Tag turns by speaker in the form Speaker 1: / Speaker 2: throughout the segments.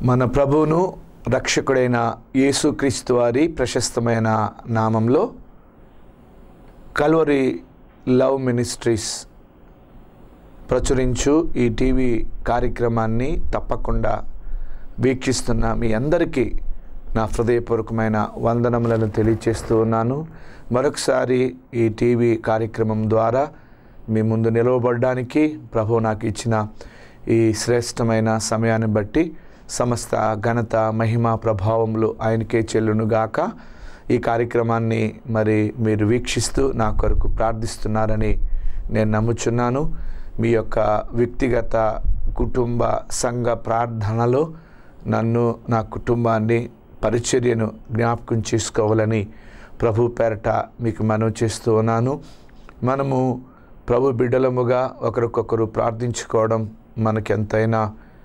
Speaker 1: మన ప్రభువును రక్షకుడైన యేసుక్రీస్తు వారి ప్రశస్తమైన నామంలో కల్వరి లవ్ మినిస్ట్రీస్ ప్రచురించు ఈ టీవీ కార్యక్రమాన్ని తప్పకుండా వీక్షిస్తున్న మీ అందరికీ నా హృదయపూర్వకమైన వందనములను తెలియచేస్తూ ఉన్నాను మరొకసారి ఈ టీవీ కార్యక్రమం ద్వారా మీ ముందు నిలవబడడానికి ప్రభు నాకు ఇచ్చిన ఈ శ్రేష్టమైన సమయాన్ని బట్టి సమస్త ఘనత మహిమ ప్రభావములు ఆయనకే చెల్లునుగాక ఈ కార్యక్రమాన్ని మరి మీరు వీక్షిస్తూ నా కొరకు ప్రార్థిస్తున్నారని నేను నమ్ముచున్నాను మీ యొక్క వ్యక్తిగత కుటుంబ సంఘ ప్రార్థనలో నన్ను నా కుటుంబాన్ని పరిచర్యను జ్ఞాపకం చేసుకోవాలని ప్రభు పేరట మీకు మనవి చేస్తూ ఉన్నాను మనము ప్రభు బిడ్డలముగా ఒకరికొకరు ప్రార్థించుకోవడం మనకెంతైనా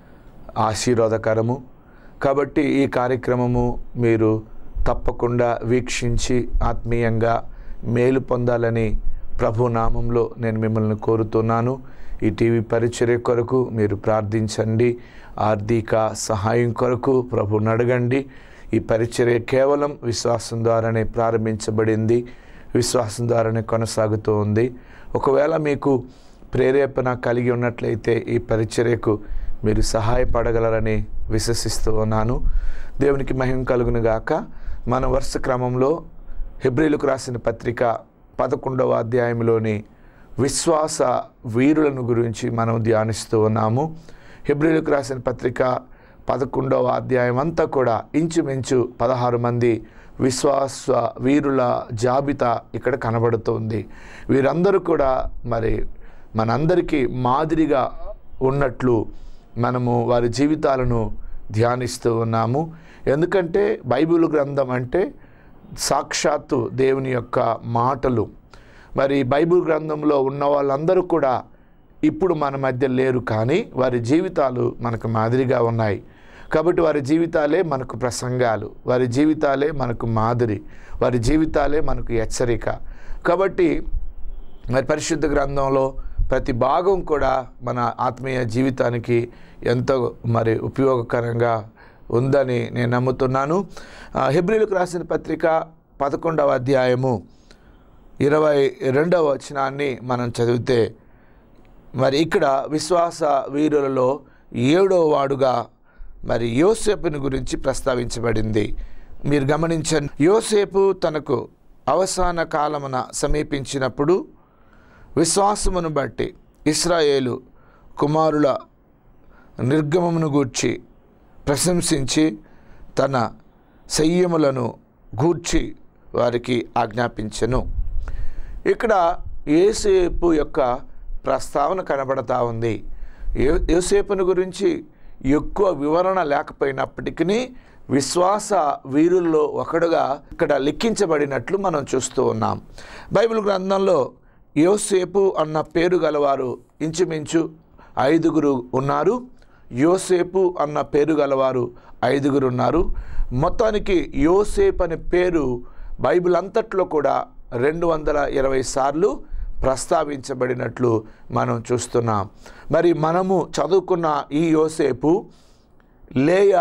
Speaker 1: ఆశీర్వాదకరము కాబట్టి ఈ కార్యక్రమము మీరు తప్పకుండా వీక్షించి ఆత్మీయంగా మేలు పొందాలని ప్రభు నామంలో నేను మిమ్మల్ని కోరుతున్నాను ఈ టీవీ పరిచర్య కొరకు మీరు ప్రార్థించండి ఆర్థిక సహాయం కొరకు ప్రభుని అడగండి ఈ పరిచర్య కేవలం విశ్వాసం ద్వారానే ప్రారంభించబడింది విశ్వాసం ద్వారానే కొనసాగుతూ ఉంది ఒకవేళ మీకు ప్రేరేపణ కలిగి ఉన్నట్లయితే ఈ పరిచర్యకు మీరు సహాయపడగలరని విశ్వసిస్తూ ఉన్నాను దేవునికి మహిమ కలుగును గాక మన వరుస క్రమంలో హెబ్రిలకు రాసిన పత్రిక పదకొండవ అధ్యాయంలోని విశ్వాస వీరులను గురించి మనం ధ్యానిస్తూ ఉన్నాము హెబ్రిలకు రాసిన పత్రిక పదకొండవ అధ్యాయం అంతా కూడా ఇంచుమించు పదహారు మంది విశ్వాస వీరుల జాబితా ఇక్కడ కనబడుతుంది వీరందరూ కూడా మరి మనందరికీ మాదిరిగా ఉన్నట్లు మనము వారి జీవితాలను ధ్యానిస్తూ ఉన్నాము ఎందుకంటే బైబిల్ గ్రంథం అంటే సాక్షాత్తు దేవుని యొక్క మాటలు మరి బైబిల్ గ్రంథంలో ఉన్న వాళ్ళందరూ కూడా ఇప్పుడు మన మధ్య లేరు కానీ వారి జీవితాలు మనకు మాదిరిగా ఉన్నాయి కాబట్టి వారి జీవితాలే మనకు ప్రసంగాలు వారి జీవితాలే మనకు మాదిరి వారి జీవితాలే మనకు హెచ్చరిక కాబట్టి మరి పరిశుద్ధ గ్రంథంలో ప్రతి భాగం కూడా మన ఆత్మీయ జీవితానికి ఎంతో మరి ఉపయోగకరంగా ఉందని నేను నమ్ముతున్నాను హెబ్రిలకు రాసిన పత్రిక పదకొండవ అధ్యాయము ఇరవై రెండవ వచనాన్ని మనం చదివితే మరి ఇక్కడ విశ్వాస వీరులలో ఏడవ వాడుగా మరి యోసేపుని గురించి ప్రస్తావించబడింది మీరు గమనించండి యోసేపు తనకు అవసాన కాలమున సమీపించినప్పుడు విశ్వాసమును బట్టి ఇస్రాయేలు కుమారుల నిర్గమమును గూర్చి ప్రశంసించి తన సంయములను గూర్చి వారికి ఆజ్ఞాపించెను ఇక్కడ ఏసేపు యొక్క ప్రస్తావన కనబడతా ఉంది యోసేపుని గురించి ఎక్కువ వివరణ లేకపోయినప్పటికీ విశ్వాస వీరుల్లో ఒకడుగా ఇక్కడ లిఖించబడినట్లు మనం చూస్తూ ఉన్నాం బైబిల్ గ్రంథంలో యోసేపు అన్న పేరు గలవారు ఇంచుమించు ఐదుగురు ఉన్నారు యోసేపు అన్న పేరు గలవారు ఐదుగురు ఉన్నారు మొత్తానికి యోసేపు అనే పేరు బైబిల్ అంతట్లో కూడా రెండు వందల ఇరవై సార్లు ప్రస్తావించబడినట్లు మనం చూస్తున్నాం మరి మనము చదువుకున్న ఈ యోసేపు లేయా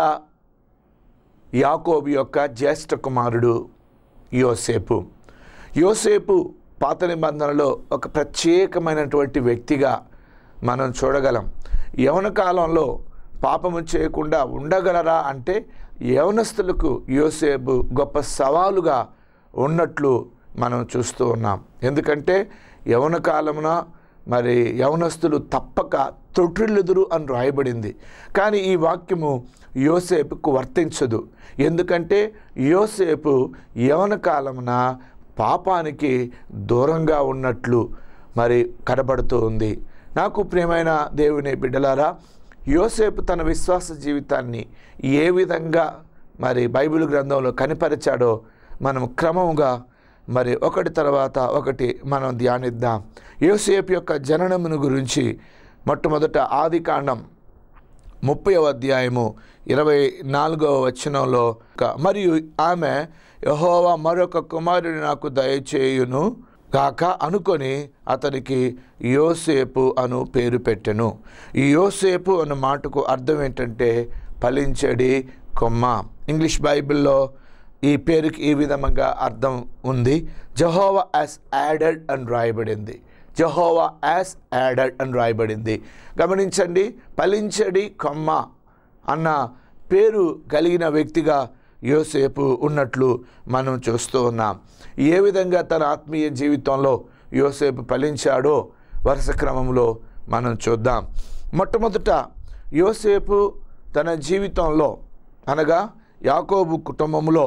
Speaker 1: యాకోబు యొక్క జ్యేష్ఠ కుమారుడు యోసేపు యోసేపు పాత నిబంధనలో ఒక ప్రత్యేకమైనటువంటి వ్యక్తిగా మనం చూడగలం యవన కాలంలో పాపము చేయకుండా ఉండగలరా అంటే యవనస్తులకు యోసేపు గొప్ప సవాలుగా ఉన్నట్లు మనం చూస్తూ ఉన్నాం ఎందుకంటే యవన కాలమున మరి యవనస్తులు తప్పక తొట్టిల్లుదురు అని రాయబడింది కానీ ఈ వాక్యము యోసేపుకు వర్తించదు ఎందుకంటే యోసేపు యవన కాలమున పాపానికి దూరంగా ఉన్నట్లు మరి కనబడుతూ ఉంది నాకు ప్రియమైన దేవుని బిడ్డలారా యోసేపు తన విశ్వాస జీవితాన్ని ఏ విధంగా మరి బైబిల్ గ్రంథంలో కనిపరిచాడో మనం క్రమముగా మరి ఒకటి తర్వాత ఒకటి మనం ధ్యానిద్దాం యోసేపు యొక్క జననమును గురించి మొట్టమొదట ఆది కాండం ముప్పైవ అధ్యాయము ఇరవై నాలుగవ వచనంలో మరియు ఆమె యహోవా మరొక కుమారుని నాకు దయచేయును కాక అనుకొని అతనికి యోసేపు అను పేరు పెట్టెను ఈ యోసేపు అన్న మాటకు అర్థం ఏంటంటే ఫలించడి కొమ్మ ఇంగ్లీష్ బైబిల్లో ఈ పేరుకి ఈ విధంగా అర్థం ఉంది జహోవా యాస్ యాడెడ్ అని రాయబడింది జహోవా యాస్ యాడెడ్ అని రాయబడింది గమనించండి ఫలించడి కొమ్మ అన్న పేరు కలిగిన వ్యక్తిగా యోసేపు ఉన్నట్లు మనం చూస్తూ ఉన్నాం ఏ విధంగా తన ఆత్మీయ జీవితంలో యోసేపు ఫలించాడో వరుస క్రమంలో మనం చూద్దాం మొట్టమొదట యోసేపు తన జీవితంలో అనగా యాకోబు కుటుంబంలో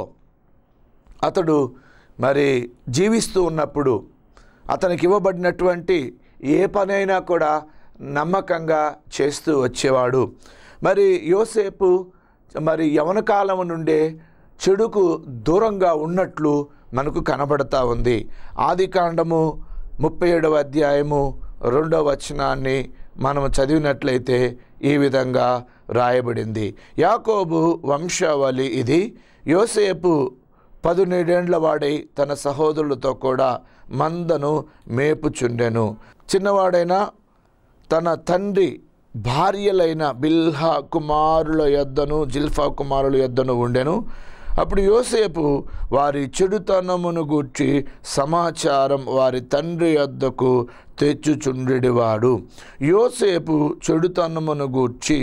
Speaker 1: అతడు మరి జీవిస్తూ ఉన్నప్పుడు అతనికి ఇవ్వబడినటువంటి ఏ పనైనా కూడా నమ్మకంగా చేస్తూ వచ్చేవాడు మరి యోసేపు మరి యవన కాలం నుండే చెడుకు దూరంగా ఉన్నట్లు మనకు కనబడతా ఉంది ఆది కాండము ముప్పై ఏడవ అధ్యాయము రెండవ వచనాన్ని మనం చదివినట్లయితే ఈ విధంగా రాయబడింది యాకోబు వంశావళి ఇది యోసేపు పదునేడేండ్ల వాడై తన సహోదరులతో కూడా మందను మేపుచుండెను చిన్నవాడైన తన తండ్రి భార్యలైన బిల్హా కుమారుల యొద్దను జిల్ఫా కుమారుల యొద్దను ఉండెను అప్పుడు యోసేపు వారి చెడుతనమును గూర్చి సమాచారం వారి తండ్రి యొద్దకు తెచ్చుచుండెడివాడు యోసేపు చెడుతనమును గూర్చి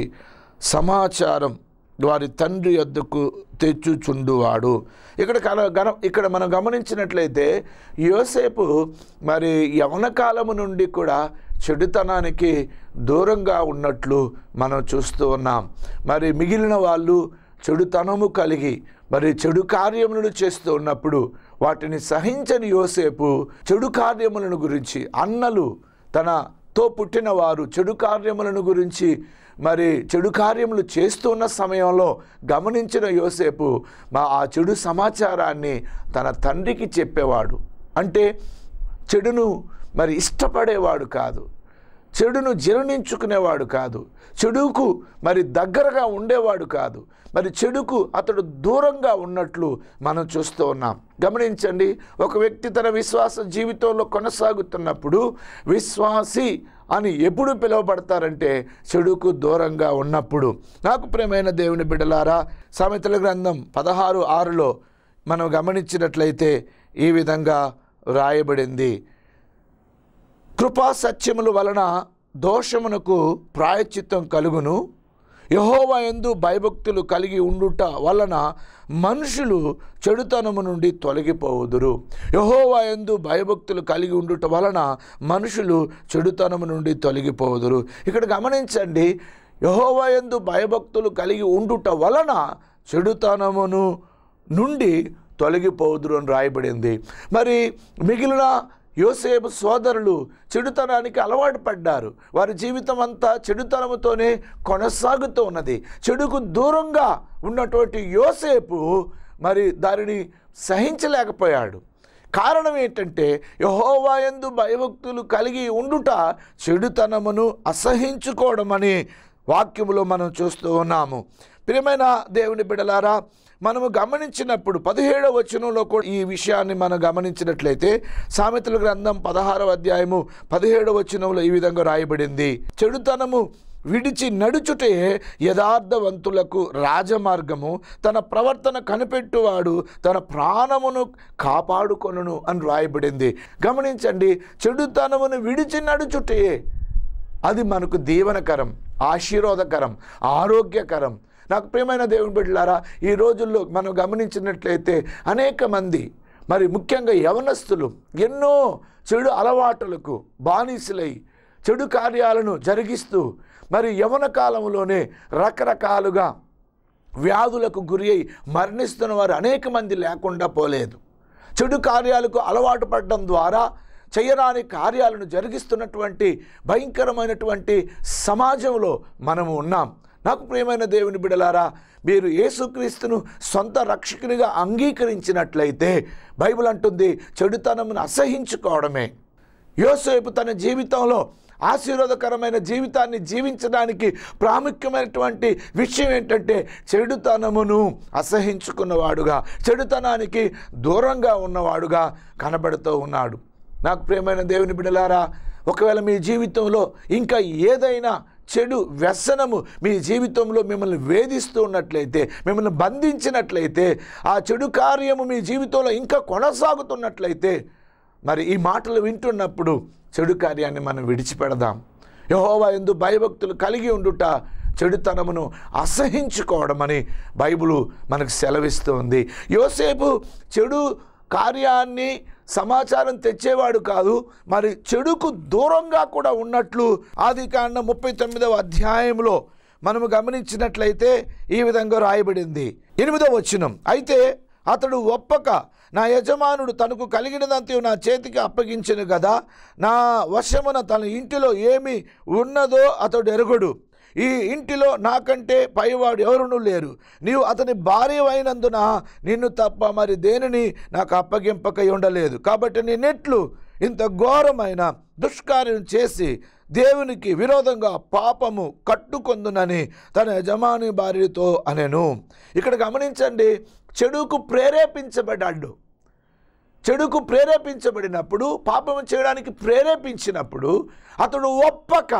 Speaker 1: సమాచారం వారి తండ్రి యొద్దకు తెచ్చుచుండువాడు ఇక్కడ కన గన ఇక్కడ మనం గమనించినట్లయితే యోసేపు మరి యవన కాలము నుండి కూడా చెడుతనానికి దూరంగా ఉన్నట్లు మనం చూస్తూ ఉన్నాం మరి మిగిలిన వాళ్ళు చెడుతనము కలిగి మరి చెడు కార్యములను చేస్తూ ఉన్నప్పుడు వాటిని సహించని యోసేపు చెడు కార్యములను గురించి అన్నలు తనతో పుట్టిన వారు చెడు కార్యములను గురించి మరి చెడు కార్యములు చేస్తున్న సమయంలో గమనించిన యోసేపు మా ఆ చెడు సమాచారాన్ని తన తండ్రికి చెప్పేవాడు అంటే చెడును మరి ఇష్టపడేవాడు కాదు చెడును జీర్ణించుకునేవాడు కాదు చెడుకు మరి దగ్గరగా ఉండేవాడు కాదు మరి చెడుకు అతడు దూరంగా ఉన్నట్లు మనం చూస్తూ ఉన్నాం గమనించండి ఒక వ్యక్తి తన విశ్వాస జీవితంలో కొనసాగుతున్నప్పుడు విశ్వాసి అని ఎప్పుడు పిలువబడతారంటే చెడుకు దూరంగా ఉన్నప్పుడు నాకు ప్రేమైన దేవుని బిడ్డలారా సామెతల గ్రంథం పదహారు ఆరులో మనం గమనించినట్లయితే ఈ విధంగా రాయబడింది కృపా సత్యముల వలన దోషమునకు ప్రాయశ్చిత్తం కలుగును యహోవా ఎందు భయభక్తులు కలిగి ఉండుట వలన మనుషులు చెడుతనము నుండి తొలగిపోవుదురు యహోవా ఎందు భయభక్తులు కలిగి ఉండుట వలన మనుషులు చెడుతనము నుండి తొలగిపోవుదురు ఇక్కడ గమనించండి యహోవా ఎందు భయభక్తులు కలిగి ఉండుట వలన చెడుతనమును నుండి తొలగిపోదురు అని రాయబడింది మరి మిగిలిన యోసేపు సోదరులు చెడుతనానికి అలవాటు పడ్డారు వారి జీవితం అంతా చెడుతనముతోనే కొనసాగుతూ ఉన్నది చెడుకు దూరంగా ఉన్నటువంటి యోసేపు మరి దానిని సహించలేకపోయాడు కారణం ఏంటంటే యహోవాయందు భయభక్తులు కలిగి ఉండుట చెడుతనమును అసహించుకోవడం అని వాక్యములో మనం చూస్తూ ఉన్నాము ప్రియమైన దేవుని బిడలారా మనము గమనించినప్పుడు పదిహేడవ వచనంలో కూడా ఈ విషయాన్ని మనం గమనించినట్లయితే సామెతల గ్రంథం పదహారవ అధ్యాయము పదిహేడవ వచనంలో ఈ విధంగా రాయబడింది చెడుతనము విడిచి నడుచుటే యథార్థవంతులకు రాజమార్గము తన ప్రవర్తన కనిపెట్టువాడు తన ప్రాణమును కాపాడుకొనును అని రాయబడింది గమనించండి చెడుతనమును విడిచి నడుచుటే అది మనకు దీవనకరం ఆశీర్వాదకరం ఆరోగ్యకరం నాకు ప్రియమైన దేవుని బిడ్డలారా ఈ రోజుల్లో మనం గమనించినట్లయితే అనేక మంది మరి ముఖ్యంగా యవనస్తులు ఎన్నో చెడు అలవాటులకు బానిసలై చెడు కార్యాలను జరిగిస్తూ మరి యవన కాలంలోనే రకరకాలుగా వ్యాధులకు గురి అయి మరణిస్తున్న వారు అనేక మంది లేకుండా పోలేదు చెడు కార్యాలకు అలవాటు పడడం ద్వారా చేయరాని కార్యాలను జరిగిస్తున్నటువంటి భయంకరమైనటువంటి సమాజంలో మనము ఉన్నాం నాకు ప్రియమైన దేవుని బిడలారా మీరు యేసుక్రీస్తును సొంత రక్షకునిగా అంగీకరించినట్లయితే బైబిల్ అంటుంది చెడుతనమును అసహించుకోవడమే యోసేపు తన జీవితంలో ఆశీర్వాదకరమైన జీవితాన్ని జీవించడానికి ప్రాముఖ్యమైనటువంటి విషయం ఏంటంటే చెడుతనమును అసహించుకున్నవాడుగా చెడుతనానికి దూరంగా ఉన్నవాడుగా కనబడుతూ ఉన్నాడు నాకు ప్రియమైన దేవుని బిడలారా ఒకవేళ మీ జీవితంలో ఇంకా ఏదైనా చెడు వ్యసనము మీ జీవితంలో మిమ్మల్ని వేధిస్తూ ఉన్నట్లయితే మిమ్మల్ని బంధించినట్లయితే ఆ చెడు కార్యము మీ జీవితంలో ఇంకా కొనసాగుతున్నట్లయితే మరి ఈ మాటలు వింటున్నప్పుడు చెడు కార్యాన్ని మనం విడిచిపెడదాం యహోవా ఎందు భయభక్తులు కలిగి ఉండుట చెడుతనమును అసహించుకోవడమని బైబిలు మనకు సెలవిస్తుంది యోసేపు చెడు కార్యాన్ని సమాచారం తెచ్చేవాడు కాదు మరి చెడుకు దూరంగా కూడా ఉన్నట్లు ఆది కాండ ముప్పై తొమ్మిదవ అధ్యాయంలో మనము గమనించినట్లయితే ఈ విధంగా రాయబడింది ఎనిమిదవ వచనం అయితే అతడు ఒప్పక నా యజమానుడు తనకు కలిగినదంతా నా చేతికి అప్పగించను కదా నా వశమున తన ఇంటిలో ఏమి ఉన్నదో అతడు ఎరుగుడు ఈ ఇంటిలో నాకంటే పైవాడు ఎవరునూ లేరు నీవు అతని భార్య అయినందున నిన్ను తప్ప మరి దేనిని నాకు అప్పగింపక ఉండలేదు కాబట్టి నేనెట్లు ఇంత ఘోరమైన దుష్కార్యం చేసి దేవునికి విరోధంగా పాపము కట్టుకొందునని తన యజమాని భార్యతో అనెను ఇక్కడ గమనించండి చెడుకు ప్రేరేపించబడ్డాడు చెడుకు ప్రేరేపించబడినప్పుడు పాపం చేయడానికి ప్రేరేపించినప్పుడు అతడు ఒప్పక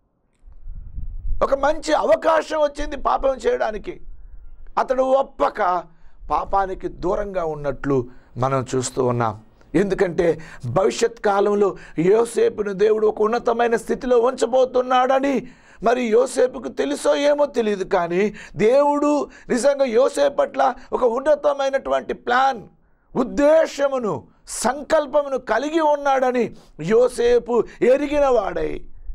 Speaker 1: ఒక మంచి అవకాశం వచ్చింది పాపం చేయడానికి అతడు ఒప్పక పాపానికి దూరంగా ఉన్నట్లు మనం చూస్తూ ఉన్నాం ఎందుకంటే భవిష్యత్ కాలంలో యోసేపును దేవుడు ఒక ఉన్నతమైన స్థితిలో ఉంచబోతున్నాడని మరి యోసేపుకు తెలుసో ఏమో తెలియదు కానీ దేవుడు నిజంగా యోసేపు పట్ల ఒక ఉన్నతమైనటువంటి ప్లాన్ ఉద్దేశమును సంకల్పమును కలిగి ఉన్నాడని యోసేపు ఎరిగిన వాడై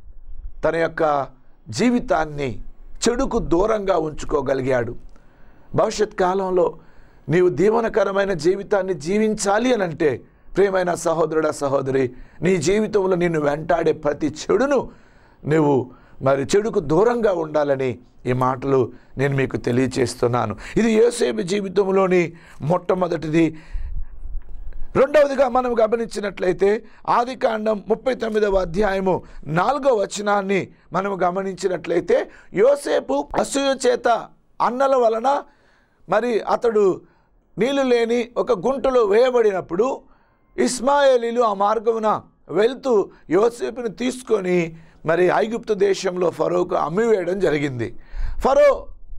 Speaker 1: తన యొక్క జీవితాన్ని చెడుకు దూరంగా ఉంచుకోగలిగాడు భవిష్యత్ కాలంలో నీవు దీవనకరమైన జీవితాన్ని జీవించాలి అని అంటే ప్రియమైన సహోదరుడ సహోదరి నీ జీవితంలో నిన్ను వెంటాడే ప్రతి చెడును నువ్వు మరి చెడుకు దూరంగా ఉండాలని ఈ మాటలు నేను మీకు తెలియచేస్తున్నాను ఇది యోసేపు జీవితంలోని మొట్టమొదటిది రెండవదిగా మనం గమనించినట్లయితే ఆది కాండం ముప్పై తొమ్మిదవ అధ్యాయము నాలుగవ వచనాన్ని మనం గమనించినట్లయితే యోసేపు అసూయ చేత అన్నల వలన మరి అతడు నీళ్లు లేని ఒక గుంటలో వేయబడినప్పుడు ఇస్మాయేలీలు ఆ మార్గమున వెళ్తూ యోసేపును తీసుకొని మరి ఐగుప్తు దేశంలో ఫరోకు అమ్మివేయడం జరిగింది ఫరో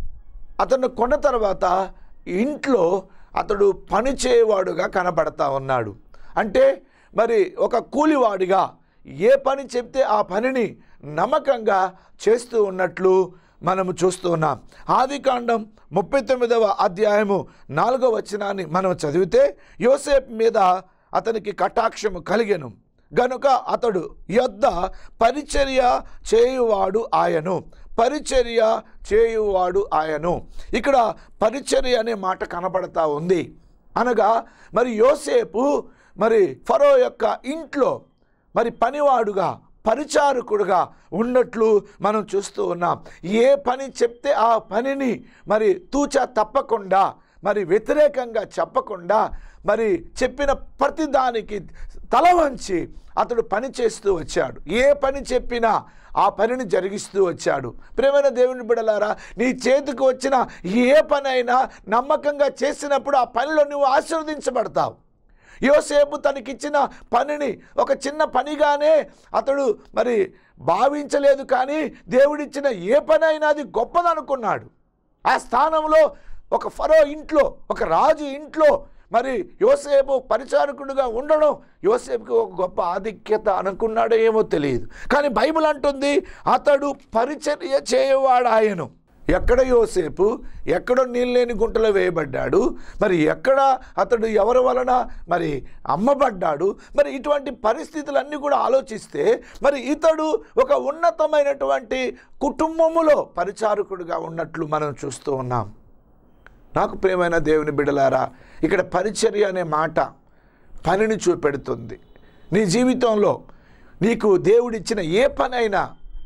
Speaker 1: అతను కొన్న తర్వాత ఇంట్లో అతడు పని చేయవాడుగా కనబడతా ఉన్నాడు అంటే మరి ఒక కూలివాడిగా ఏ పని చెప్తే ఆ పనిని నమ్మకంగా చేస్తూ ఉన్నట్లు మనము చూస్తూ ఉన్నాం ఆది కాండం ముప్పై తొమ్మిదవ అధ్యాయము నాలుగవ వచనాన్ని మనం చదివితే యోసేపు మీద అతనికి కటాక్షము కలిగెను గనుక అతడు యొద్ద పరిచర్య చేయువాడు ఆయను పరిచర్య చేయువాడు ఆయను ఇక్కడ పరిచర్య అనే మాట కనబడతా ఉంది అనగా మరి యోసేపు మరి ఫరో యొక్క ఇంట్లో మరి పనివాడుగా పరిచారకుడుగా ఉన్నట్లు మనం చూస్తూ ఉన్నాం ఏ పని చెప్తే ఆ పనిని మరి తూచా తప్పకుండా మరి వ్యతిరేకంగా చెప్పకుండా మరి చెప్పిన ప్రతి దానికి తల వంచి అతడు పని చేస్తూ వచ్చాడు ఏ పని చెప్పినా ఆ పనిని జరిగిస్తూ వచ్చాడు ప్రేమైన దేవుని బిడలారా నీ చేతికి వచ్చిన ఏ పనైనా నమ్మకంగా చేసినప్పుడు ఆ పనిలో నువ్వు ఆశీర్వదించబడతావు యోసేపు తనకిచ్చిన పనిని ఒక చిన్న పనిగానే అతడు మరి భావించలేదు కానీ దేవుడిచ్చిన ఏ పని అయినా అది గొప్పదనుకున్నాడు ఆ స్థానంలో ఒక ఫరో ఇంట్లో ఒక రాజు ఇంట్లో మరి యోసేపు పరిచారకుడుగా ఉండడం యోసేపుకి ఒక గొప్ప ఆధిక్యత అనుకున్నాడో ఏమో తెలియదు కానీ బైబిల్ అంటుంది అతడు పరిచర్య చేయవాడు ఆయను ఎక్కడ యోసేపు ఎక్కడో నీళ్ళేని గుంటలో వేయబడ్డాడు మరి ఎక్కడ అతడు ఎవరి వలన మరి అమ్మబడ్డాడు మరి ఇటువంటి పరిస్థితులన్నీ కూడా ఆలోచిస్తే మరి ఇతడు ఒక ఉన్నతమైనటువంటి కుటుంబములో పరిచారకుడుగా ఉన్నట్లు మనం చూస్తూ ఉన్నాం నాకు ప్రేమైన దేవుని బిడలారా ఇక్కడ పరిచర్య అనే మాట పనిని చూపెడుతుంది నీ జీవితంలో నీకు దేవుడిచ్చిన ఏ పనైనా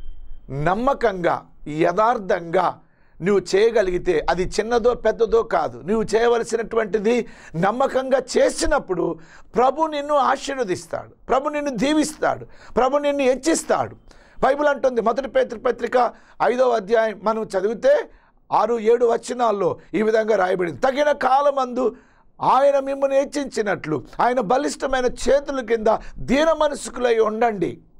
Speaker 1: నమ్మకంగా యథార్థంగా నువ్వు చేయగలిగితే అది చిన్నదో పెద్దదో కాదు నువ్వు చేయవలసినటువంటిది నమ్మకంగా చేసినప్పుడు ప్రభు నిన్ను ఆశీర్వదిస్తాడు ప్రభు నిన్ను దీవిస్తాడు ప్రభు నిన్ను హెచ్చిస్తాడు బైబిల్ అంటుంది మొదటి పేతృ పత్రిక ఐదవ అధ్యాయం మనం చదివితే ఆరు ఏడు వచనాల్లో ఈ విధంగా రాయబడింది తగిన కాలమందు ఆయన మిమ్మల్ని హెచ్చించినట్లు ఆయన బలిష్టమైన చేతుల కింద దీన మనసుకులై ఉండండి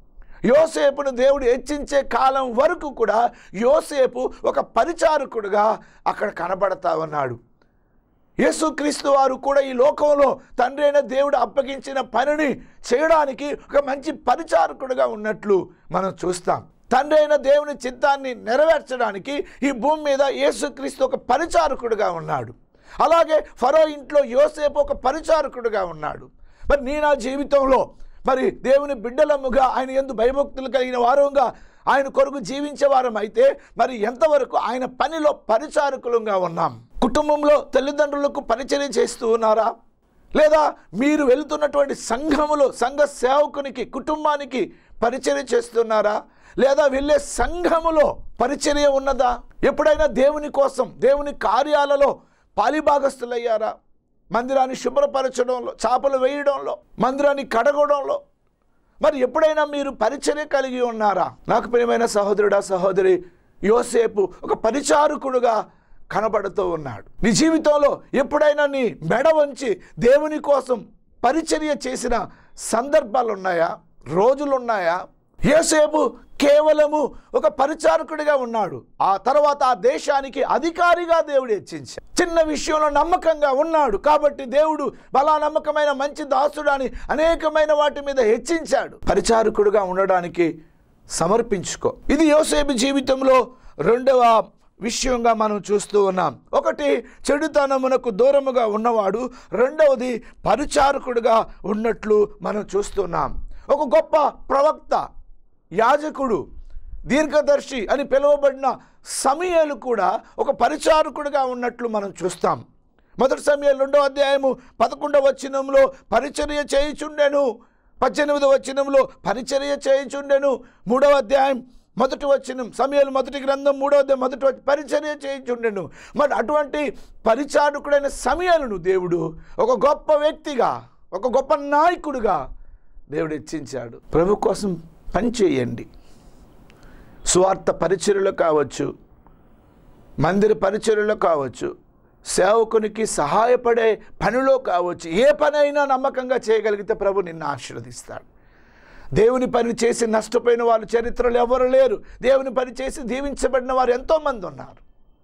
Speaker 1: యోసేపును దేవుడు హెచ్చించే కాలం వరకు కూడా యోసేపు ఒక పరిచారకుడుగా అక్కడ కనబడతా ఉన్నాడు యేసుక్రీస్తు వారు కూడా ఈ లోకంలో తండ్రి అయిన దేవుడు అప్పగించిన పనిని చేయడానికి ఒక మంచి పరిచారకుడుగా ఉన్నట్లు మనం చూస్తాం తండ్రి అయిన దేవుని చిత్తాన్ని నెరవేర్చడానికి ఈ భూమి మీద యేసుక్రీస్తు ఒక పరిచారకుడుగా ఉన్నాడు అలాగే ఫరో ఇంట్లో యోసేపు ఒక పరిచారకుడుగా ఉన్నాడు మరి నీ నా జీవితంలో మరి దేవుని బిడ్డలముగా ఆయన ఎందు భయభక్తులు కలిగిన వారంగా ఆయన కొరకు జీవించే వారం అయితే మరి ఎంతవరకు ఆయన పనిలో పరిచారకులుగా ఉన్నాం కుటుంబంలో తల్లిదండ్రులకు పరిచర్య చేస్తూ ఉన్నారా లేదా మీరు వెళుతున్నటువంటి సంఘములో సంఘ సేవకునికి కుటుంబానికి పరిచర్య చేస్తున్నారా లేదా వెళ్ళే సంఘములో పరిచర్య ఉన్నదా ఎప్పుడైనా దేవుని కోసం దేవుని కార్యాలలో పాలిభాగస్తులయ్యారా మందిరాన్ని శుభ్రపరచడంలో చేపలు వేయడంలో మందిరాన్ని కడగడంలో మరి ఎప్పుడైనా మీరు పరిచర్య కలిగి ఉన్నారా నాకు ప్రియమైన సహోదరుడా సహోదరి యోసేపు ఒక పరిచారకుడుగా కనబడుతూ ఉన్నాడు నీ జీవితంలో ఎప్పుడైనా నీ మెడ వంచి దేవుని కోసం పరిచర్య చేసిన సందర్భాలు ఉన్నాయా రోజులు ఉన్నాయా యోసేపు కేవలము ఒక పరిచారకుడిగా ఉన్నాడు ఆ తర్వాత ఆ దేశానికి అధికారిగా దేవుడు హెచ్చించాడు చిన్న విషయంలో నమ్మకంగా ఉన్నాడు కాబట్టి దేవుడు బలా నమ్మకమైన మంచి దాసుడు అని అనేకమైన వాటి మీద హెచ్చించాడు పరిచారకుడిగా ఉండడానికి సమర్పించుకో ఇది యోసేపు జీవితంలో రెండవ విషయంగా మనం చూస్తూ ఉన్నాం ఒకటి చెడుతనమునకు దూరముగా ఉన్నవాడు రెండవది పరిచారకుడుగా ఉన్నట్లు మనం చూస్తున్నాం ఒక గొప్ప ప్రవక్త యాజకుడు దీర్ఘదర్శి అని పిలువబడిన సమయాలు కూడా ఒక పరిచారకుడిగా ఉన్నట్లు మనం చూస్తాం మొదటి సమయాలు రెండో అధ్యాయము పదకొండవ వచనంలో పరిచర్య చేయుచుండెను పద్దెనిమిదవ వచనంలో పరిచర్య చేయుచుండెను మూడవ అధ్యాయం మొదటి వచనం సమయాలు మొదటి గ్రంథం మూడవ అధ్యాయం మొదటి వచనం పరిచర్య చేయుచుండెను మరి అటువంటి పరిచారకుడైన సమయాలను దేవుడు ఒక గొప్ప వ్యక్తిగా ఒక గొప్ప నాయకుడిగా దేవుడు హెచ్చించాడు ప్రభు కోసం పని చేయండి స్వార్థ పరిచర్యలు కావచ్చు మందిర పరిచర్యలు కావచ్చు సేవకునికి సహాయపడే పనిలో కావచ్చు ఏ పనైనా నమ్మకంగా చేయగలిగితే ప్రభు నిన్ను ఆశీర్వదిస్తాడు దేవుని పని చేసి నష్టపోయిన వాళ్ళు చరిత్రలు ఎవరు లేరు దేవుని పని చేసి దీవించబడిన వారు ఎంతోమంది ఉన్నారు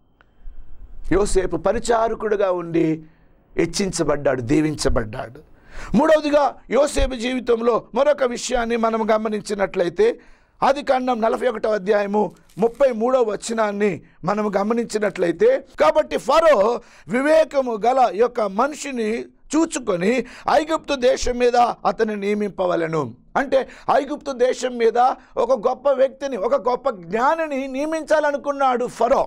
Speaker 1: యోసేపు పరిచారకుడుగా ఉండి హెచ్చించబడ్డాడు దీవించబడ్డాడు మూడవదిగా యోసేపు జీవితంలో మరొక విషయాన్ని మనం గమనించినట్లయితే ఆది కాండం నలభై ఒకటో అధ్యాయము ముప్పై మూడవ వచనాన్ని మనం గమనించినట్లయితే కాబట్టి ఫరో వివేకము గల యొక్క మనిషిని చూచుకొని ఐగుప్తు దేశం మీద అతన్ని నియమింపవలను అంటే ఐగుప్తు దేశం మీద ఒక గొప్ప వ్యక్తిని ఒక గొప్ప జ్ఞానిని నియమించాలనుకున్నాడు ఫరో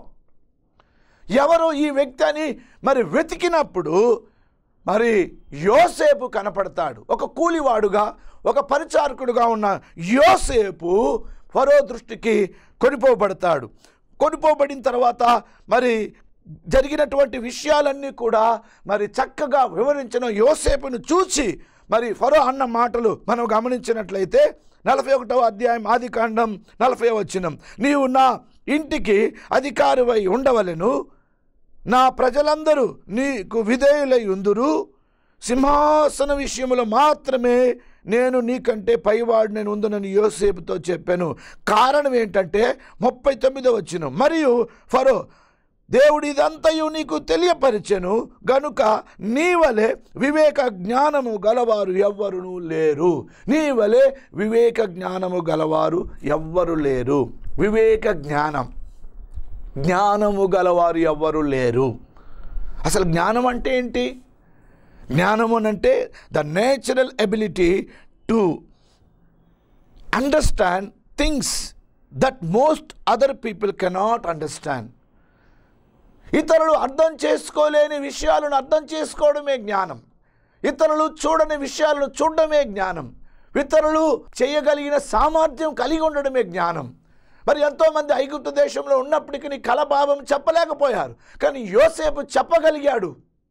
Speaker 1: ఎవరు ఈ వ్యక్తి అని మరి వెతికినప్పుడు మరి యోసేపు కనపడతాడు ఒక కూలివాడుగా ఒక పరిచారకుడుగా ఉన్న యోసేపు ఫరో దృష్టికి కొనిపోబడతాడు కొనిపోబడిన తర్వాత మరి జరిగినటువంటి విషయాలన్నీ కూడా మరి చక్కగా వివరించిన యోసేపును చూసి మరి ఫరో అన్న మాటలు మనం గమనించినట్లయితే నలభై ఒకటవ అధ్యాయం ఆది కాండం నలభై వచ్చినం నీవు నా ఇంటికి అధికారివై ఉండవలెను నా ప్రజలందరూ నీకు విధేయులై ఉందురు సింహాసన విషయములో మాత్రమే నేను నీకంటే పైవాడు నేను ఉందునని యోసేపుతో చెప్పాను కారణం ఏంటంటే ముప్పై తొమ్మిదో వచ్చిన మరియు ఫరో దేవుడు ఇదంతయు నీకు తెలియపరిచెను గనుక నీ వలె వివేక జ్ఞానము గలవారు ఎవ్వరునూ లేరు నీ వలె వివేక జ్ఞానము గలవారు ఎవ్వరు లేరు వివేక జ్ఞానం జ్ఞానము గలవారు ఎవ్వరు లేరు అసలు జ్ఞానం అంటే ఏంటి జ్ఞానము అంటే the natural ability to understand things that most other people cannot understand ఇతరులు అర్థం చేసుకోలేని విషయాలను అర్థం చేసుకోవడమే జ్ఞానం ఇతరులు చూడని విషయాలను చూడడమే జ్ఞానం ఇతరులు చేయగలిగిన సామర్థ్యం కలిగి ఉండడమే జ్ఞానం మరి ఎంతోమంది ఐగుప్తు దేశంలో ఉన్నప్పటికీ కలభావం చెప్పలేకపోయారు కానీ యోసేపు చెప్పగలిగాడు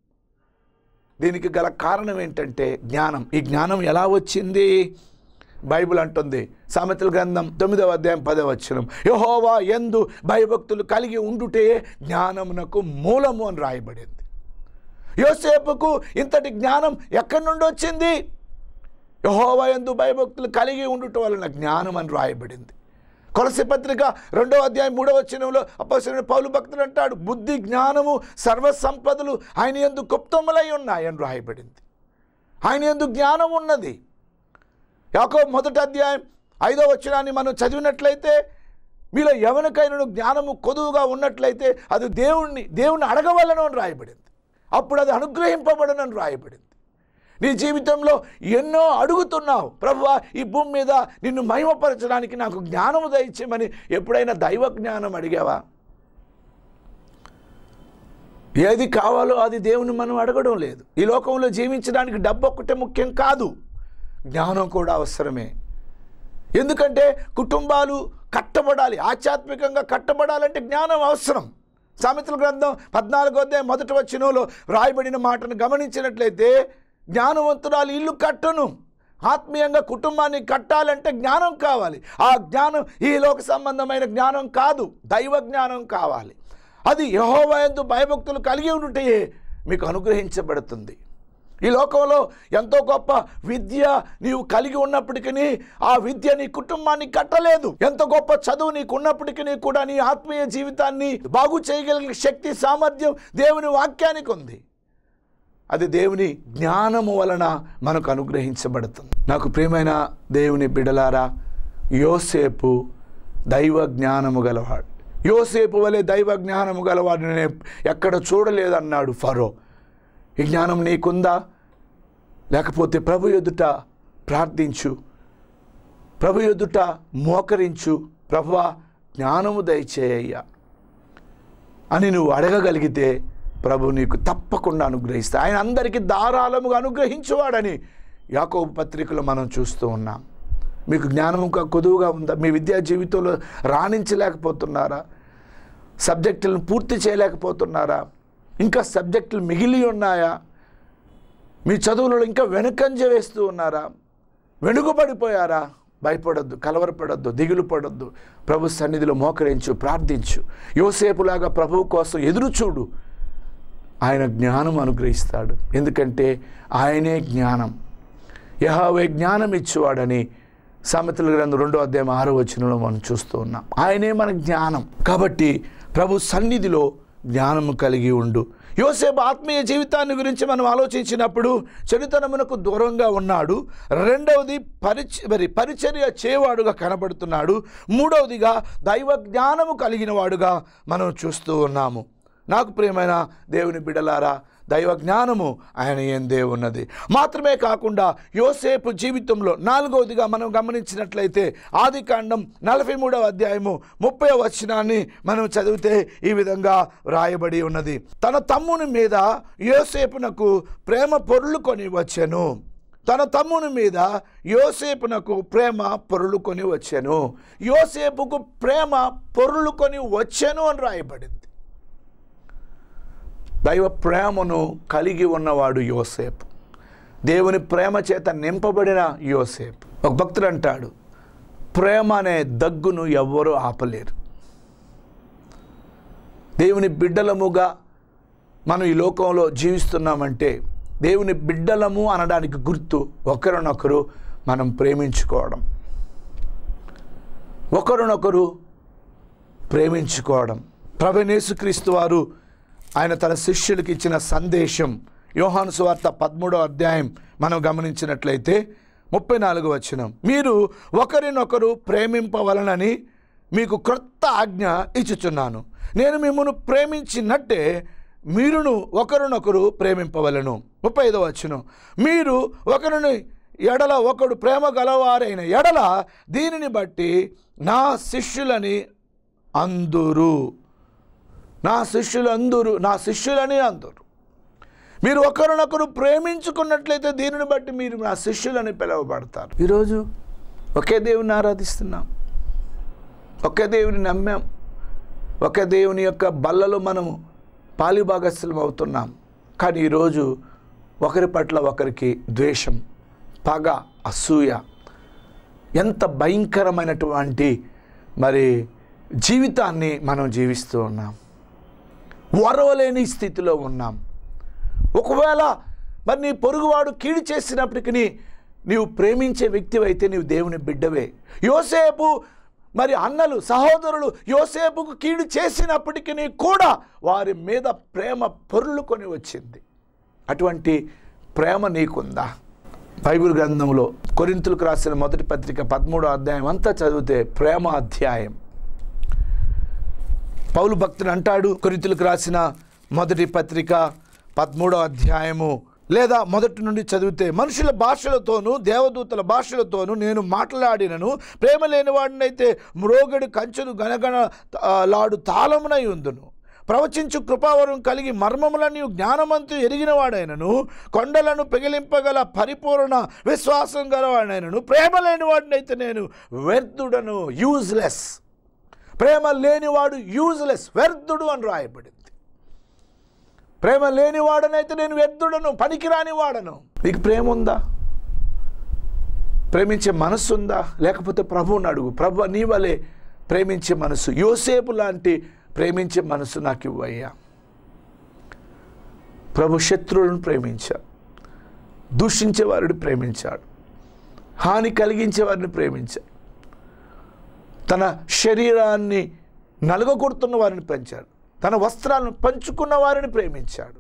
Speaker 1: దీనికి గల కారణం ఏంటంటే జ్ఞానం ఈ జ్ఞానం ఎలా వచ్చింది బైబిల్ అంటుంది సామెతల గ్రంథం తొమ్మిదవ అధ్యాయం పదవ వచనం యహోవా ఎందు భయభక్తులు కలిగి ఉండుటే జ్ఞానమునకు మూలము అని రాయబడింది యోసేపుకు ఇంతటి జ్ఞానం ఎక్కడి నుండి వచ్చింది యహోవా యందు భయభక్తులు కలిగి ఉండటం వలన జ్ఞానం అని రాయబడింది కొలసి పత్రిక రెండవ అధ్యాయం మూడవ వచనంలో అప్పసిన పౌలు భక్తులు అంటాడు బుద్ధి జ్ఞానము సర్వ సంపదలు ఆయన ఎందు గుప్తములై ఉన్నాయని రాయబడింది ఆయన ఎందు జ్ఞానం ఉన్నది యాకో మొదటి అధ్యాయం ఐదో వచనాన్ని మనం చదివినట్లయితే మీలో ఎవరికైనా జ్ఞానము కొదువుగా ఉన్నట్లయితే అది దేవుణ్ణి దేవుణ్ణి అడగవలను అని రాయబడింది అప్పుడు అది అనుగ్రహింపబడనని రాయబడింది నీ జీవితంలో ఎన్నో అడుగుతున్నావు ప్రభువా ఈ భూమి మీద నిన్ను మహిమపరచడానికి నాకు జ్ఞానము దయచేయమని ఎప్పుడైనా దైవ జ్ఞానం అడిగావా ఏది కావాలో అది దేవుని మనం అడగడం లేదు ఈ లోకంలో జీవించడానికి డబ్బు ఒక్కటే ముఖ్యం కాదు జ్ఞానం కూడా అవసరమే ఎందుకంటే కుటుంబాలు కట్టబడాలి ఆధ్యాత్మికంగా కట్టబడాలంటే జ్ఞానం అవసరం సామెతల గ్రంథం పద్నాలుగో అధ్యాయం మొదటి వచ్చినలో రాయబడిన మాటను గమనించినట్లయితే జ్ఞానవంతురాలు ఇల్లు కట్టను ఆత్మీయంగా కుటుంబాన్ని కట్టాలంటే జ్ఞానం కావాలి ఆ జ్ఞానం ఈ లోక సంబంధమైన జ్ఞానం కాదు దైవ జ్ఞానం కావాలి అది యహోవయందు భయభక్తులు కలిగి ఉంటే మీకు అనుగ్రహించబడుతుంది ఈ లోకంలో ఎంతో గొప్ప విద్య నీవు కలిగి ఉన్నప్పటికీ ఆ విద్య నీ కుటుంబాన్ని కట్టలేదు ఎంత గొప్ప చదువు నీకు ఉన్నప్పటికీ కూడా నీ ఆత్మీయ జీవితాన్ని బాగు చేయగలిగిన శక్తి సామర్థ్యం దేవుని వాక్యానికి ఉంది అది దేవుని జ్ఞానము వలన మనకు అనుగ్రహించబడుతుంది నాకు ప్రియమైన దేవుని బిడలారా యోసేపు దైవ జ్ఞానము గలవాడు యోసేపు వలె దైవ జ్ఞానము గలవాడు నేను ఎక్కడ చూడలేదన్నాడు ఫరో ఈ జ్ఞానం నీకుందా లేకపోతే ప్రభు ఎదుట ప్రార్థించు ప్రభు ఎదుట మోకరించు ప్రభువా జ్ఞానము దయచేయ్యా అని నువ్వు అడగగలిగితే ప్రభు నీకు తప్పకుండా అనుగ్రహిస్తా ఆయన అందరికీ ధారాళముగా అనుగ్రహించేవాడని యాకోబు పత్రికలో మనం చూస్తూ ఉన్నాం మీకు జ్ఞానం ఇంకా కొదువుగా ఉందా మీ విద్యా జీవితంలో రాణించలేకపోతున్నారా సబ్జెక్టులను పూర్తి చేయలేకపోతున్నారా ఇంకా సబ్జెక్టులు మిగిలి ఉన్నాయా మీ చదువులలో ఇంకా వెనుకంజ వేస్తూ ఉన్నారా వెనుకబడిపోయారా భయపడొద్దు కలవరపడొద్దు దిగులు పడొద్దు ప్రభు సన్నిధిలో మోకరించు ప్రార్థించు యోసేపులాగా ప్రభువు కోసం ఎదురు చూడు ఆయన జ్ఞానం అనుగ్రహిస్తాడు ఎందుకంటే ఆయనే జ్ఞానం యహావే జ్ఞానం ఇచ్చేవాడని సామెతల గ్రంథం రెండో అధ్యాయం ఆరో వచనంలో మనం చూస్తూ ఉన్నాం ఆయనే మన జ్ఞానం కాబట్టి ప్రభు సన్నిధిలో జ్ఞానము కలిగి ఉండు యోసేపు ఆత్మీయ జీవితాన్ని గురించి మనం ఆలోచించినప్పుడు చెడుతనమునకు దూరంగా ఉన్నాడు రెండవది పరిచ మరి పరిచర్య చేవాడుగా కనబడుతున్నాడు మూడవదిగా దైవ జ్ఞానము కలిగిన వాడుగా మనం చూస్తూ ఉన్నాము నాకు ప్రియమైన దేవుని బిడలారా దైవ జ్ఞానము ఆయన ఏందే ఉన్నది మాత్రమే కాకుండా యోసేపు జీవితంలో నాలుగవదిగా మనం గమనించినట్లయితే ఆది కాండం నలభై మూడవ అధ్యాయము ముప్పై వచనాన్ని మనం చదివితే ఈ విధంగా రాయబడి ఉన్నది తన తమ్ముని మీద యోసేపునకు ప్రేమ పొరులుకొని వచ్చెను తన తమ్ముని మీద యోసేపునకు ప్రేమ పొరులుకొని వచ్చాను యోసేపుకు ప్రేమ పొరులుకొని వచ్చాను అని రాయబడింది దైవ ప్రేమను కలిగి ఉన్నవాడు యోసేపు దేవుని ప్రేమ చేత నింపబడిన యోసేపు ఒక భక్తుడు అంటాడు ప్రేమ అనే దగ్గును ఎవ్వరూ ఆపలేరు దేవుని బిడ్డలముగా మనం ఈ లోకంలో జీవిస్తున్నామంటే దేవుని బిడ్డలము అనడానికి గుర్తు ఒకరినొకరు మనం ప్రేమించుకోవడం ఒకరినొకరు ప్రేమించుకోవడం ప్రభనేసుక్రీస్తు వారు ఆయన తన శిష్యులకు ఇచ్చిన సందేశం యోహాను సువార్త పదమూడో అధ్యాయం మనం గమనించినట్లయితే ముప్పై నాలుగు వచనం మీరు ఒకరినొకరు ప్రేమింపవలనని మీకు క్రొత్త ఆజ్ఞ ఇచ్చుచున్నాను నేను మిమ్మల్ని ప్రేమించినట్టే మీరును ఒకరినొకరు ప్రేమింపవలను ముప్పై ఐదో వచనం మీరు ఒకరిని ఎడల ఒకడు ప్రేమ గలవారైన ఎడల దీనిని బట్టి నా శిష్యులని అందురు నా శిష్యులు అందరు నా శిష్యులని అందరు మీరు ఒకరినొకరు ప్రేమించుకున్నట్లయితే దీనిని బట్టి మీరు నా శిష్యులని పిలువబడతారు ఈరోజు ఒకే దేవుని ఆరాధిస్తున్నాం ఒకే దేవుని నమ్మాం ఒకే దేవుని యొక్క బల్లలో మనము పాలిభాగస్థలం అవుతున్నాం కానీ ఈరోజు ఒకరి పట్ల ఒకరికి ద్వేషం పగ అసూయ ఎంత భయంకరమైనటువంటి మరి జీవితాన్ని మనం జీవిస్తూ ఉన్నాం వరవలేని స్థితిలో ఉన్నాం ఒకవేళ మరి నీ పొరుగువాడు కీడు చేసినప్పటికీ నీవు ప్రేమించే వ్యక్తివైతే నీవు దేవుని బిడ్డవే యోసేపు మరి అన్నలు సహోదరులు యోసేపుకు కీడు చేసినప్పటికీ కూడా వారి మీద ప్రేమ పొర్లుకొని వచ్చింది అటువంటి ప్రేమ నీకుందా బైబిల్ గ్రంథంలో కొరింతులకు రాసిన మొదటి పత్రిక పదమూడో అధ్యాయం అంతా చదివితే ప్రేమ అధ్యాయం పౌలు భక్తుడు అంటాడు కొరింతులకు రాసిన మొదటి పత్రిక పదమూడో అధ్యాయము లేదా మొదటి నుండి చదివితే మనుషుల భాషలతోనూ దేవదూతల భాషలతోనూ నేను మాట్లాడినను ప్రేమ లేని వాడినైతే మ్రోగడి కంచును గనగన ఆ, లాడు తాళమునై ఉందును ప్రవచించు కృపావరం కలిగి మర్మములను జ్ఞానమంతు ఎరిగిన వాడైనను కొండలను పెగిలింపగల పరిపూర్ణ విశ్వాసం గలవాడైనను ప్రేమ లేని వాడినైతే నేను వ్యర్థుడను యూజ్లెస్ ప్రేమ లేనివాడు యూజ్లెస్ వ్యర్థుడు అని రాయబడింది ప్రేమ లేనివాడనైతే నేను వ్యర్థుడను పనికిరాని వాడను నీకు ప్రేమ ఉందా ప్రేమించే మనస్సు ఉందా లేకపోతే ప్రభువుని అడుగు ప్రభు నీ వలే ప్రేమించే మనసు యోసేపు లాంటి ప్రేమించే మనసు నాకు ఇవ్వయ్యా ప్రభు శత్రువులను ప్రేమించాడు దూషించే వారిని ప్రేమించాడు హాని కలిగించే వారిని ప్రేమించాడు తన శరీరాన్ని నలుగగొడుతున్న వారిని పెంచాడు తన వస్త్రాలను పంచుకున్న వారిని ప్రేమించాడు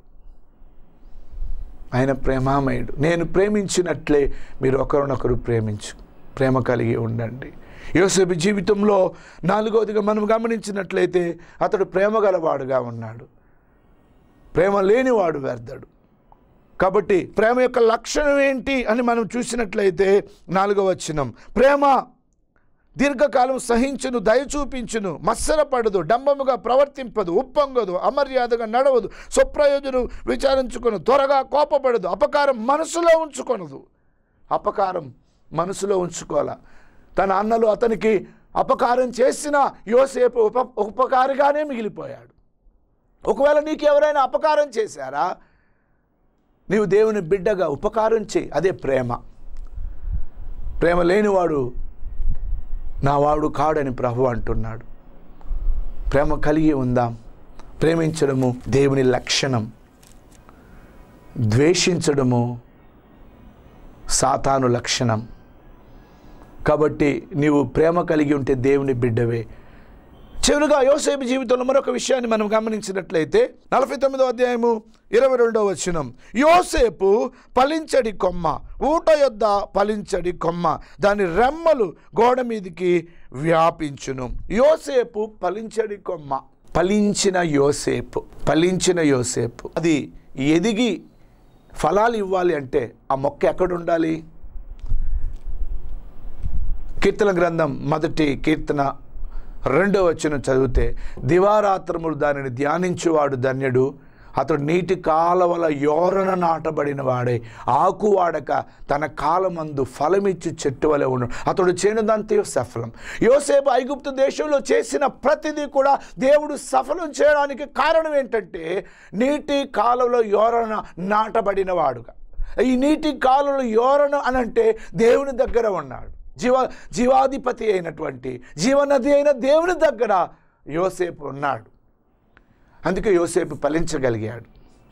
Speaker 1: ఆయన ప్రేమామయుడు నేను ప్రేమించినట్లే మీరు ఒకరినొకరు ప్రేమించు ప్రేమ కలిగి ఉండండి యోసేపు జీవితంలో నాలుగవదిగా మనం గమనించినట్లయితే అతడు ప్రేమ గలవాడుగా ఉన్నాడు ప్రేమ లేనివాడు వ్యర్థడు కాబట్టి ప్రేమ యొక్క లక్షణం ఏంటి అని మనం చూసినట్లయితే నాలుగవ వచనం ప్రేమ దీర్ఘకాలం సహించును దయ చూపించును మత్సరపడదు డంబముగా ప్రవర్తింపదు ఉప్పొంగదు అమర్యాదగా నడవదు స్వప్రయోజనం విచారించుకొను త్వరగా కోపపడదు అపకారం మనసులో ఉంచుకొనదు అపకారం మనసులో ఉంచుకోవాల తన అన్నలు అతనికి అపకారం చేసిన యోసేపు ఉప ఉపకారిగానే మిగిలిపోయాడు ఒకవేళ నీకు ఎవరైనా అపకారం చేశారా నీవు దేవుని బిడ్డగా ఉపకారం చేయి అదే ప్రేమ ప్రేమ లేనివాడు నా వాడు కాడని ప్రభు అంటున్నాడు ప్రేమ కలిగి ఉందాం ప్రేమించడము దేవుని లక్షణం ద్వేషించడము సాతాను లక్షణం కాబట్టి నీవు ప్రేమ కలిగి ఉంటే దేవుని బిడ్డవే చివరిగా యోసేపు జీవితంలో మరొక విషయాన్ని మనం గమనించినట్లయితే నలభై తొమ్మిదో అధ్యాయము ఇరవై రెండవ వచనం యోసేపు ఫలించడి కొమ్మ ఊట యొద్ద ఫలించడి కొమ్మ దాని రెమ్మలు గోడ మీదికి వ్యాపించును యోసేపు ఫలించడి కొమ్మ ఫలించిన యోసేపు ఫలించిన యోసేపు అది ఎదిగి ఫలాలు ఇవ్వాలి అంటే ఆ మొక్క ఎక్కడ ఉండాలి కీర్తన గ్రంథం మొదటి కీర్తన రెండో వచ్చిన చదివితే దివారాత్రములు దానిని ధ్యానించువాడు ధన్యుడు అతడు నీటి కాలవల యోరన నాటబడిన వాడే ఆకు వాడక తన కాలమందు ఫలమిచ్చు చెట్టు వలె ఉండు అతడు చేనుదంతయు సఫలం యోసేపు ఐగుప్తు దేశంలో చేసిన ప్రతిదీ కూడా దేవుడు సఫలం చేయడానికి కారణం ఏంటంటే నీటి కాలంలో యోరన నాటబడిన వాడుగా ఈ నీటి కాలంలో యోరన అనంటే దేవుని దగ్గర ఉన్నాడు జీవ జీవాధిపతి అయినటువంటి జీవనది అయిన దేవుని దగ్గర యోసేపు ఉన్నాడు అందుకే యోసేపు ఫలించగలిగాడు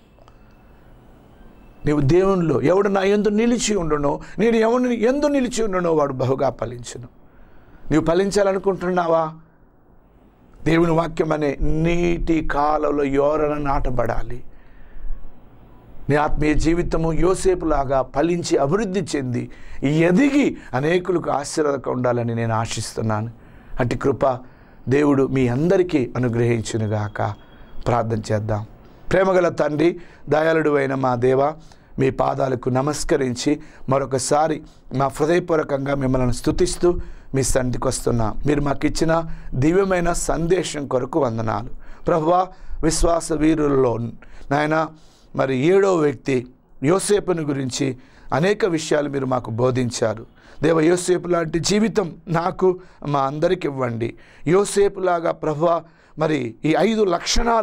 Speaker 1: నీవు దేవునిలో ఎవడు నా ఎందు నిలిచి ఉండునో నేను ఎవరిని ఎందు నిలిచి ఉండునో వాడు బహుగా ఫలించును నీవు ఫలించాలనుకుంటున్నావా దేవుని వాక్యం అనే నీటి కాలంలో యోరన నాటబడాలి నీ ఆత్మీయ జీవితము యోసేపులాగా ఫలించి అభివృద్ధి చెంది ఎదిగి అనేకులకు ఆశీర్వదక ఉండాలని నేను ఆశిస్తున్నాను అటు కృప దేవుడు మీ అందరికీ అనుగ్రహించునుగాక ప్రార్థన చేద్దాం ప్రేమగల తండ్రి దయాళుడు అయిన మా దేవ మీ పాదాలకు నమస్కరించి మరొకసారి మా హృదయపూర్వకంగా మిమ్మల్ని స్తుతిస్తూ మీ సన్నిధికి వస్తున్నా మీరు మాకు ఇచ్చిన దివ్యమైన సందేశం కొరకు వందనాలు ప్రభువా విశ్వాస వీరుల్లో నాయన మరి ఏడో వ్యక్తి యోసేపుని గురించి అనేక విషయాలు మీరు మాకు బోధించారు దేవ యోసేపు లాంటి జీవితం నాకు మా అందరికి ఇవ్వండి యోసేపులాగా ప్రభు మరి ఈ ఐదు లక్షణాలు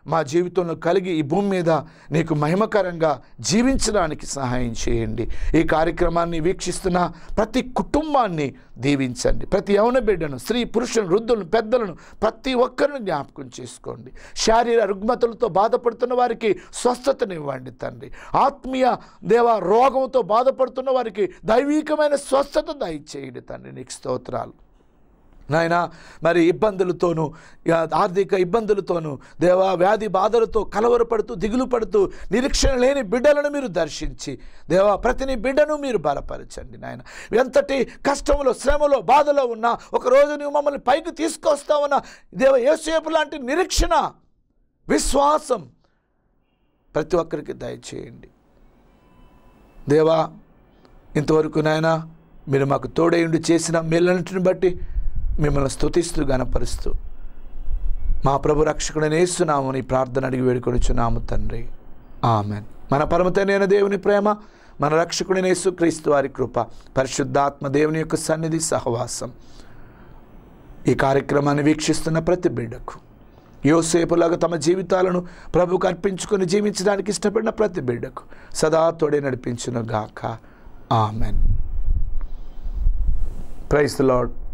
Speaker 1: మా జీవితంలో కలిగి ఈ భూమి మీద నీకు మహిమకరంగా జీవించడానికి సహాయం చేయండి ఈ కార్యక్రమాన్ని వీక్షిస్తున్న ప్రతి కుటుంబాన్ని దీవించండి ప్రతి యవన బిడ్డను స్త్రీ పురుషులను వృద్ధులను పెద్దలను ప్రతి ఒక్కరిని జ్ఞాపకం చేసుకోండి శారీర రుగ్మతలతో బాధపడుతున్న వారికి స్వస్థతనివ్వండి తండ్రి ఆత్మీయ దేవ రోగంతో బాధపడుతున్న వారికి దైవీకమైన స్వస్థత దయచేయండి తండ్రి నీకు స్తోత్రాలు నాయన మరి ఇబ్బందులతోనూ ఇక ఆర్థిక ఇబ్బందులతోనూ దేవా వ్యాధి బాధలతో కలవరపడుతూ దిగులు పడుతూ నిరీక్షణ లేని బిడ్డలను మీరు దర్శించి దేవా ప్రతిని బిడ్డను మీరు బలపరచండి నాయన ఎంతటి కష్టంలో శ్రమలో బాధలో ఉన్నా ఒకరోజు నువ్వు మమ్మల్ని పైకి తీసుకొస్తావన్న దేవ యేసేపు లాంటి నిరీక్షణ విశ్వాసం ప్రతి ఒక్కరికి దయచేయండి దేవా ఇంతవరకు నాయన మీరు మాకు తోడేయుండి చేసిన మేలన్నింటిని బట్టి మిమ్మల్ని స్తుతిస్తూ గనపరుస్తూ మా ప్రభు రక్షకుడని వేస్తున్నాము నీ ప్రార్థన అడిగి వేడుకొనిచున్నాము తండ్రి ఆమెన్ మన పరమతైన దేవుని ప్రేమ మన రక్షకుడిని యేసుక్రీస్తు వారి కృప పరిశుద్ధాత్మ దేవుని యొక్క సన్నిధి సహవాసం ఈ కార్యక్రమాన్ని వీక్షిస్తున్న ప్రతి బిడ్డకు యోసేపులాగా తమ జీవితాలను ప్రభుకు అర్పించుకొని జీవించడానికి ఇష్టపడిన ప్రతి బిడ్డకు సదా తోడే నడిపించును గాక ఆమెన్ ప్రైస్ లార్డ్